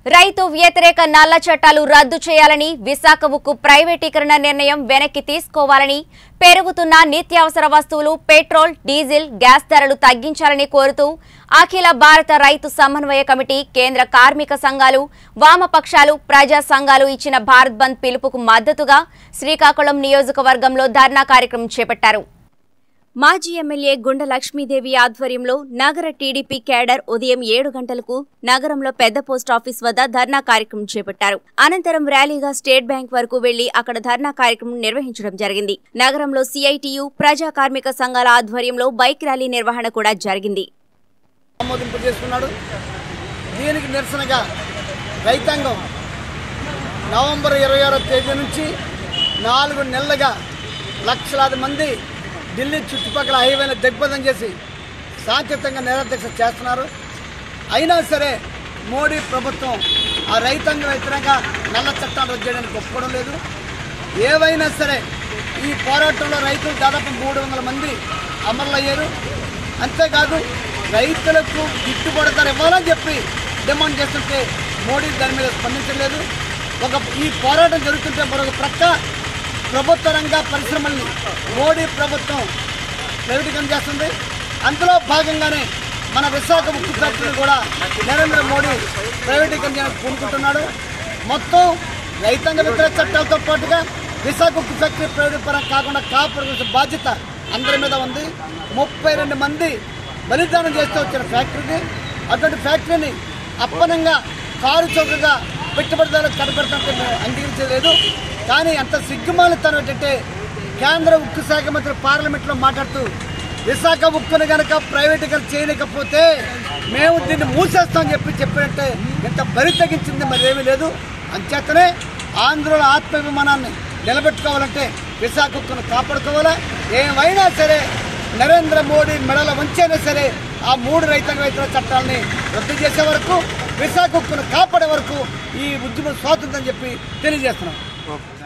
రైతు వ్యతిరేక నల్ల చట్టాలు రద్దు చేయాలని విశాఖ ఉక్కు ప్రైవేటీకరణ నిర్ణయం వెనక్కి తీసుకోవాలని పెరుగుతున్న నిత్యావసర వస్తువులు పెట్రోల్ డీజిల్ గ్యాస్ ధరలు తగ్గించాలని కోరుతూ అఖిల భారత రైతు సమన్వయ కమిటీ కేంద్ర కార్మిక సంఘాలు వామపక్షాలు ప్రజా సంఘాలు ఇచ్చిన భారత్ బంద్ పిలుపుకు మద్దతుగా శ్రీకాకుళం నియోజకవర్గంలో ధర్నా కార్యక్రమం చేపట్టారు మాజీ ఎమ్మెల్యే గుండ లక్ష్మీదేవి ఆధ్వర్యంలో నగర టీడీపీ కేడర్ ఉదయం ఏడు గంటలకు నగరంలో పెద్ద పోస్ట్ ఆఫీస్ వద్ద ధర్నా కార్యక్రమం చేపట్టారు అనంతరం ర్యాలీగా స్టేట్ బ్యాంక్ వరకు వెళ్లి అక్కడ ధర్నా కార్యక్రమం నిర్వహించడం జరిగింది నగరంలో సిఐటియు ప్రజా కార్మిక సంఘాల ఆధ్వర్యంలో బైక్ ర్యాలీ నిర్వహణ కూడా జరిగింది ఆమోదింపు చేసుకున్నాడు దీనికి నిరసనగా రైతాంగం నవంబర్ ఇరవై ఆరో తేదీ నుంచి నాలుగు నెలలుగా లక్షలాది మంది ఢిల్లీ చుట్టుపక్కల హైవేని దిగ్బంధం చేసి శాంతియుతంగా నిరాధ్యక్ష చేస్తున్నారు అయినా సరే మోడీ ప్రభుత్వం ఆ రైతాంగం వ్యతిరేకంగా నల్ల చట్టాలు రద్దు చేయడానికి ఒప్పుకోవడం లేదు ఏవైనా సరే ఈ పోరాటంలో రైతులు దాదాపు మూడు వందల మంది అమరులయ్యారు అంతేకాదు రైతులకు గిట్టుబాటు ధర ఇవ్వాలని చెప్పి డిమాండ్ చేస్తుంటే మోడీ దాని మీద స్పందించలేదు ఒక ఈ పోరాటం జరుగుతుంటే మరొక ప్రక్క ప్రభుత్వ రంగ పరిశ్రమల్ని మోడీ ప్రభుత్వం ప్రైవేటీకరణ చేస్తుంది అందులో భాగంగానే మన విశాఖ ఉక్కు ఫ్యాక్టరీని కూడా నరేంద్ర మోడీ ప్రైవేటీకరణ చేయడానికి పూనుకుంటున్నాడు మొత్తం రైతాంగ వ్యతిరేక చట్టాలతో పాటుగా విశాఖ ఉక్కు ఫ్యాక్టరీ ప్రైవేట్ పరం కాకుండా కాపాడుకునే బాధ్యత అందరి మీద ఉంది ముప్పై రెండు మంది బలిదానం చేస్తూ వచ్చిన ఫ్యాక్టరీని అటువంటి ఫ్యాక్టరీని అప్పనంగా కారు చౌకగా పెట్టుబడిదారులకు కనపెడతానికి మేము అంగీకరించలేదు కానీ అంత సిగ్గుమాలితనం ఏంటంటే కేంద్ర ఉక్కు శాఖ మంత్రి పార్లమెంట్లో మాట్లాడుతూ విశాఖ ఉక్కును కనుక ప్రైవేటీకరణ చేయలేకపోతే మేము దీన్ని మూసేస్తామని చెప్పి చెప్పినట్టే ఇంత బరి తగ్గించింది మరి ఏమీ లేదు అంచేతనే ఆంధ్రుల ఆత్మాభిమానాన్ని నిలబెట్టుకోవాలంటే విశాఖ ఉక్కును కాపాడుకోవాలా ఏమైనా సరే నరేంద్ర మోడీ మెడల వంచైనా సరే ఆ మూడు రైతాంగ వ్యతిరేక చట్టాలని రద్దు చేసే వరకు విశాఖ ఉక్కును కాపాడే వరకు ఈ ఉద్యమం స్వాతంత్రం చెప్పి తెలియజేస్తున్నాం